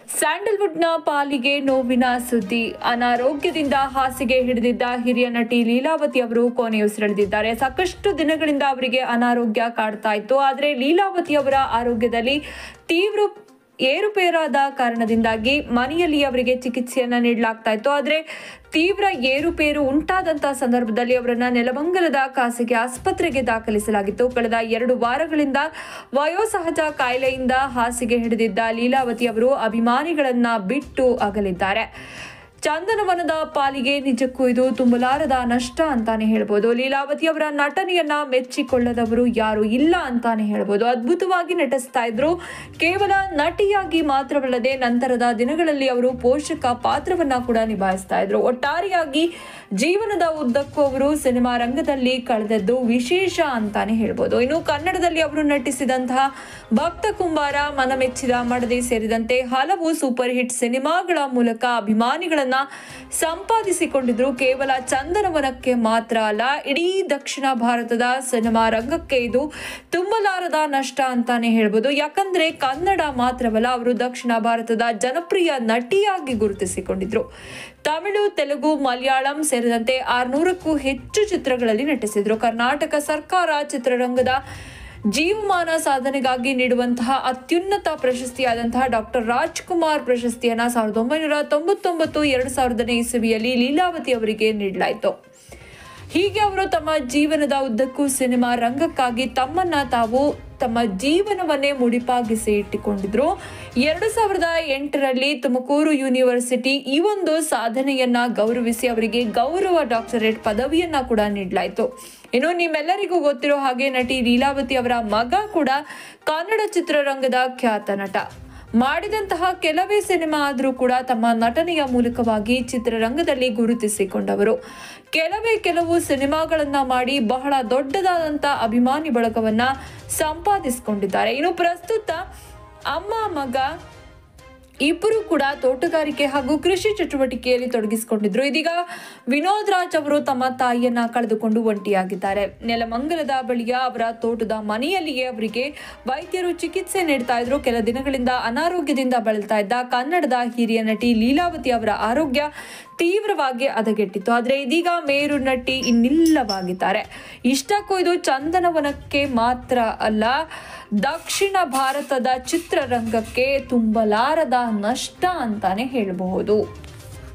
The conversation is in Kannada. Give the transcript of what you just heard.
ಸ್ಯಾಂಡಲ್ವುಡ್ನ ಪಾಲಿಗೆ ನೋವಿನ ಸುದ್ದಿ ಅನಾರೋಗ್ಯದಿಂದ ಹಾಸಿಗೆ ಹಿಡಿದಿದ್ದ ಹಿರಿಯ ನಟಿ ಲೀಲಾವತಿ ಅವರು ಕೊನೆಯುಸಿರೆಳೆದಿದ್ದಾರೆ ಸಾಕಷ್ಟು ದಿನಗಳಿಂದ ಅವರಿಗೆ ಅನಾರೋಗ್ಯ ಕಾಡ್ತಾ ಇತ್ತು ಆದರೆ ಲೀಲಾವತಿ ಅವರ ಆರೋಗ್ಯದಲ್ಲಿ ತೀವ್ರ ಏರುಪೇರಾದ ಕಾರಣದಿಂದಾಗಿ ಮನೆಯಲ್ಲಿ ಅವರಿಗೆ ಚಿಕಿತ್ಸೆಯನ್ನ ನೀಡಲಾಗ್ತಾ ಇತ್ತು ಆದರೆ ತೀವ್ರ ಏರುಪೇರು ಉಂಟಾದಂತ ಸಂದರ್ಭದಲ್ಲಿ ಅವರನ್ನ ನೆಲಮಂಗಲದ ಖಾಸಗಿ ಆಸ್ಪತ್ರೆಗೆ ದಾಖಲಿಸಲಾಗಿತ್ತು ಕಳೆದ ಎರಡು ವಾರಗಳಿಂದ ವಯೋಸಹಜ ಕಾಯಿಲೆಯಿಂದ ಹಾಸಿಗೆ ಹಿಡಿದಿದ್ದ ಲೀಲಾವತಿ ಅವರು ಅಭಿಮಾನಿಗಳನ್ನ ಬಿಟ್ಟು ಅಗಲಿದ್ದಾರೆ ಚಂದನವನದ ಪಾಲಿಗೆ ನಿಜಕ್ಕೂ ಇದು ತುಂಬಲಾರದ ನಷ್ಟ ಅಂತಾನೆ ಹೇಳ್ಬೋದು ಲೀಲಾವತಿ ಅವರ ನಟನೆಯನ್ನ ಮೆಚ್ಚಿಕೊಳ್ಳದವರು ಯಾರು ಇಲ್ಲ ಅಂತಾನೆ ಹೇಳ್ಬೋದು ಅದ್ಭುತವಾಗಿ ನಟಿಸ್ತಾ ಇದ್ರು ಕೇವಲ ನಟಿಯಾಗಿ ಮಾತ್ರವಲ್ಲದೆ ನಂತರದ ದಿನಗಳಲ್ಲಿ ಅವರು ಪೋಷಕ ಪಾತ್ರವನ್ನ ಕೂಡ ನಿಭಾಯಿಸ್ತಾ ಇದ್ರು ಒಟ್ಟಾರೆಯಾಗಿ ಜೀವನದ ಉದ್ದಕ್ಕೂ ಅವರು ಸಿನಿಮಾ ರಂಗದಲ್ಲಿ ಕಳೆದದ್ದು ವಿಶೇಷ ಅಂತಾನೆ ಹೇಳ್ಬೋದು ಇನ್ನು ಕನ್ನಡದಲ್ಲಿ ಅವರು ನಟಿಸಿದಂತಹ ಭಕ್ತ ಕುಂಬಾರ ಮನಮೆಚ್ಚಿದ ಮಡದಿ ಸೇರಿದಂತೆ ಹಲವು ಸೂಪರ್ ಹಿಟ್ ಸಿನಿಮಾಗಳ ಮೂಲಕ ಅಭಿಮಾನಿಗಳನ್ನ ಸಂಪಾದಿಸಿಕೊಂಡಿದ್ರು ಕೇವಲ ಚಂದನವನಕ್ಕೆ ಮಾತ್ರ ಅಲ್ಲ ಇಡೀ ದಕ್ಷಿಣ ಭಾರತದ ಸಿನಿಮಾ ರಂಗಕ್ಕೆ ಇದು ತುಂಬಲಾರದ ನಷ್ಟ ಅಂತಾನೆ ಹೇಳ್ಬೋದು ಯಾಕಂದ್ರೆ ಕನ್ನಡ ಮಾತ್ರವಲ್ಲ ಅವರು ದಕ್ಷಿಣ ಭಾರತದ ಜನಪ್ರಿಯ ನಟಿಯಾಗಿ ಗುರುತಿಸಿಕೊಂಡಿದ್ರು ತಮಿಳು ತೆಲುಗು ಮಲಯಾಳಂ ಸೇರಿದಂತೆ ಆರ್ನೂರಕ್ಕೂ ಹೆಚ್ಚು ಚಿತ್ರಗಳಲ್ಲಿ ನಟಿಸಿದ್ರು ಕರ್ನಾಟಕ ಸರ್ಕಾರ ಚಿತ್ರರಂಗದ ಜೀವಮಾನ ಸಾಧನೆಗಾಗಿ ನೀಡುವಂತಹ ಅತ್ಯುನ್ನತ ಪ್ರಶಸ್ತಿಯಾದಂತಹ ಡಾಕ್ಟರ್ ರಾಜ್ಕುಮಾರ್ ಪ್ರಶಸ್ತಿಯನ್ನ ಸಾವಿರದ ಒಂಬೈನೂರ ತೊಂಬತ್ತೊಂಬತ್ತು ಎರಡು ಸಾವಿರದನೇ ಇಸವಿಯಲ್ಲಿ ಲೀಲಾವತಿ ಅವರಿಗೆ ನೀಡಲಾಯಿತು ಹೀಗೆ ಅವರು ತಮ್ಮ ಜೀವನದ ಉದ್ದಕ್ಕೂ ಸಿನಿಮಾ ರಂಗಕ್ಕಾಗಿ ತಮ್ಮನ್ನ ತಾವು ತಮ್ಮ ಜೀವನವನ್ನೇ ಮುಡಿಪಾಗಿಸಿ ಇಟ್ಟುಕೊಂಡಿದ್ರು ಎರಡು ಸಾವಿರದ ಎಂಟರಲ್ಲಿ ತುಮಕೂರು ಯೂನಿವರ್ಸಿಟಿ ಈ ಒಂದು ಸಾಧನೆಯನ್ನ ಗೌರವಿಸಿ ಅವರಿಗೆ ಗೌರವ ಡಾಕ್ಟರೇಟ್ ಪದವಿಯನ್ನ ಕೂಡ ನೀಡಲಾಯಿತು ಇನ್ನು ನಿಮ್ಮೆಲ್ಲರಿಗೂ ಗೊತ್ತಿರೋ ಹಾಗೆ ನಟಿ ಲೀಲಾವತಿ ಅವರ ಮಗ ಕೂಡ ಕನ್ನಡ ಚಿತ್ರರಂಗದ ಖ್ಯಾತ ನಟ ಮಾಡಿದಂತಹ ಕೆಲವೇ ಸಿನಿಮಾ ಆದರೂ ಕೂಡ ತಮ್ಮ ನಟನೆಯ ಮೂಲಕವಾಗಿ ಚಿತ್ರರಂಗದಲ್ಲಿ ಗುರುತಿಸಿಕೊಂಡವರು ಕೆಲವೇ ಕೆಲವು ಸಿನಿಮಾಗಳನ್ನ ಮಾಡಿ ಬಹಳ ದೊಡ್ಡದಾದಂಥ ಅಭಿಮಾನಿ ಬಳಗವನ್ನ ಸಂಪಾದಿಸಿಕೊಂಡಿದ್ದಾರೆ ಇನ್ನು ಪ್ರಸ್ತುತ ಅಮ್ಮ ಮಗ ಇಬ್ಬರು ಕೂಡ ತೋಟಗಾರಿಕೆ ಹಾಗೂ ಕೃಷಿ ಚಟುವಟಿಕೆಯಲ್ಲಿ ತೊಡಗಿಸಿಕೊಂಡಿದ್ರು ಇದೀಗ ವಿನೋದ್ ರಾಜ್ ಅವರು ತಮ್ಮ ತಾಯಿಯನ್ನ ಕಳೆದುಕೊಂಡು ಒಂಟಿಯಾಗಿದ್ದಾರೆ ನೆಲಮಂಗಲದ ಬಳಿಯ ಅವರ ತೋಟದ ಮನೆಯಲ್ಲಿಯೇ ಅವರಿಗೆ ವೈದ್ಯರು ಚಿಕಿತ್ಸೆ ನೀಡ್ತಾ ಇದ್ರು ಕೆಲ ದಿನಗಳಿಂದ ಅನಾರೋಗ್ಯದಿಂದ ಬಳಲ್ತಾ ಇದ್ದ ಕನ್ನಡದ ಹಿರಿಯ ನಟಿ ಲೀಲಾವತಿ ಅವರ ಆರೋಗ್ಯ ತೀವ್ರವಾಗಿ ಹದಗೆಟ್ಟಿತ್ತು ಆದರೆ ಇದೀಗ ಮೇರು ನಟಿ ಇನ್ನಿಲ್ಲವಾಗಿದ್ದಾರೆ ಇಷ್ಟಕ್ಕೂ ಇದು ಚಂದನವನಕ್ಕೆ ಮಾತ್ರ ಅಲ್ಲ ದಕ್ಷಿಣ ಭಾರತದ ಚಿತ್ರರಂಗಕ್ಕೆ ತುಂಬಲಾರದ ನಷ್ಟ ಅಂತಾನೆ ಹೇಳಬಹುದು